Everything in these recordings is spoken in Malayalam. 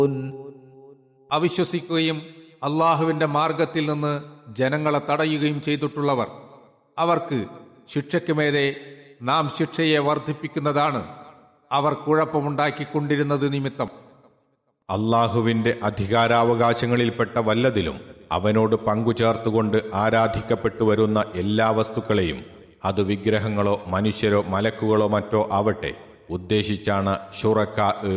അവിശ്വസിക്കുകയും അള്ളാഹുവിന്റെ മാർഗത്തിൽ നിന്ന് ജനങ്ങളെ തടയുകയും ചെയ്തിട്ടുള്ളവർ അവർക്ക് ശിക്ഷയ്ക്കുമേലെ നാം ശിക്ഷയെ വർദ്ധിപ്പിക്കുന്നതാണ് അവർ കുഴപ്പമുണ്ടാക്കിക്കൊണ്ടിരുന്നത് നിമിത്തം അള്ളാഹുവിന്റെ അധികാരാവകാശങ്ങളിൽപ്പെട്ട വല്ലതിലും അവനോട് പങ്കുചേർത്തുകൊണ്ട് ആരാധിക്കപ്പെട്ടു വരുന്ന എല്ലാ വസ്തുക്കളെയും അത് വിഗ്രഹങ്ങളോ മനുഷ്യരോ മലക്കുകളോ മറ്റോ ആവട്ടെ ഉദ്ദേശിച്ചാണ് ഷുറക്ക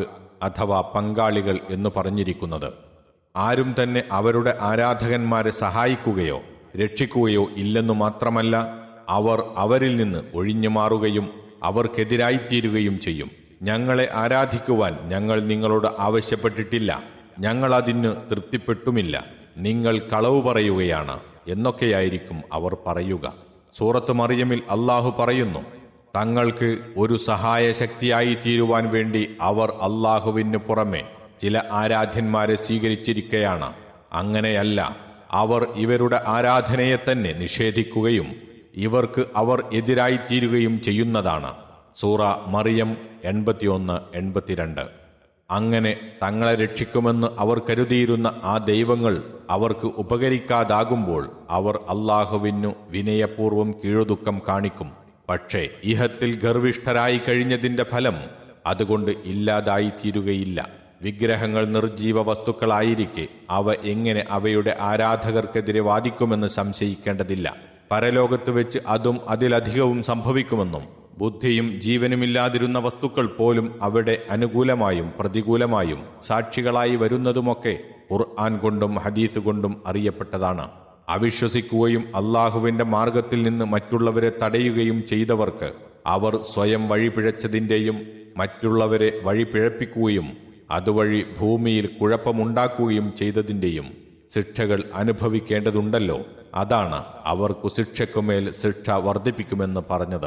അഥവാ പങ്കാളികൾ എന്ന് പറഞ്ഞിരിക്കുന്നത് ആരും തന്നെ അവരുടെ ആരാധകന്മാരെ സഹായിക്കുകയോ രക്ഷിക്കുകയോ ഇല്ലെന്നു മാത്രമല്ല അവർ അവരിൽ നിന്ന് ഒഴിഞ്ഞു മാറുകയും അവർക്കെതിരായിത്തീരുകയും ചെയ്യും ഞങ്ങളെ ആരാധിക്കുവാൻ ഞങ്ങൾ നിങ്ങളോട് ആവശ്യപ്പെട്ടിട്ടില്ല ഞങ്ങൾ അതിന് തൃപ്തിപ്പെട്ടുമില്ല നിങ്ങൾ കളവ് പറയുകയാണ് എന്നൊക്കെയായിരിക്കും അവർ പറയുക സൂറത്ത് മറിയമിൽ അള്ളാഹു പറയുന്നു തങ്ങൾക്ക് ഒരു സഹായ ശക്തിയായി തീരുവാൻ വേണ്ടി അവർ അള്ളാഹുവിന് പുറമെ ചില ആരാധ്യന്മാരെ സ്വീകരിച്ചിരിക്കുകയാണ് അങ്ങനെയല്ല അവർ ഇവരുടെ ആരാധനയെ തന്നെ നിഷേധിക്കുകയും ഇവർക്ക് അവർ എതിരായിത്തീരുകയും ചെയ്യുന്നതാണ് സൂറ മറിയം എൺപത്തിയൊന്ന് എൺപത്തിരണ്ട് അങ്ങനെ തങ്ങളെ രക്ഷിക്കുമെന്ന് അവർ കരുതിയിരുന്ന ആ ദൈവങ്ങൾ അവർക്ക് ഉപകരിക്കാതാകുമ്പോൾ അവർ അള്ളാഹുവിനു വിനയപൂർവം കീഴുദുഃഖം കാണിക്കും പക്ഷേ ഇഹത്തിൽ ഗർവിഷ്ഠരായി കഴിഞ്ഞതിന്റെ ഫലം അതുകൊണ്ട് ഇല്ലാതായി തീരുകയില്ല വിഗ്രഹങ്ങൾ നിർജീവ വസ്തുക്കളായിരിക്കെ അവ എങ്ങനെ അവയുടെ ആരാധകർക്കെതിരെ വാദിക്കുമെന്ന് സംശയിക്കേണ്ടതില്ല പരലോകത്ത് വെച്ച് അതും അതിലധികവും സംഭവിക്കുമെന്നും ബുദ്ധിയും ജീവനുമില്ലാതിരുന്ന വസ്തുക്കൾ പോലും അവിടെ അനുകൂലമായും പ്രതികൂലമായും സാക്ഷികളായി വരുന്നതുമൊക്കെ ഖുർആൻ കൊണ്ടും ഹദീത്ത് കൊണ്ടും അറിയപ്പെട്ടതാണ് അവിശ്വസിക്കുകയും അള്ളാഹുവിന്റെ മാർഗത്തിൽ നിന്ന് മറ്റുള്ളവരെ തടയുകയും ചെയ്തവർക്ക് അവർ സ്വയം വഴിപിഴച്ചതിൻ്റെയും മറ്റുള്ളവരെ വഴിപിഴപ്പിക്കുകയും അതുവഴി ഭൂമിയിൽ കുഴപ്പമുണ്ടാക്കുകയും ചെയ്തതിൻ്റെയും ശിക്ഷകൾ അനുഭവിക്കേണ്ടതുണ്ടല്ലോ അതാണ് അവർക്കു ശിക്ഷയ്ക്കുമേൽ ശിക്ഷ വർദ്ധിപ്പിക്കുമെന്ന് പറഞ്ഞത്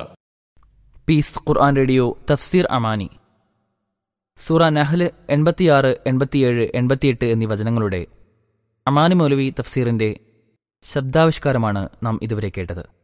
പീസ് ഖുർആൻ റേഡിയോ തഫ്സീർ അമാനി സൂറ നഹ്ല് എൺപത്തിയാറ് എൺപത്തിയേഴ് എൺപത്തിയെട്ട് എന്നീ വചനങ്ങളുടെ അമാനി മൗലവി തഫ്സീറിന്റെ ശബ്ദാവിഷ്കാരമാണ് നാം ഇതുവരെ കേട്ടത്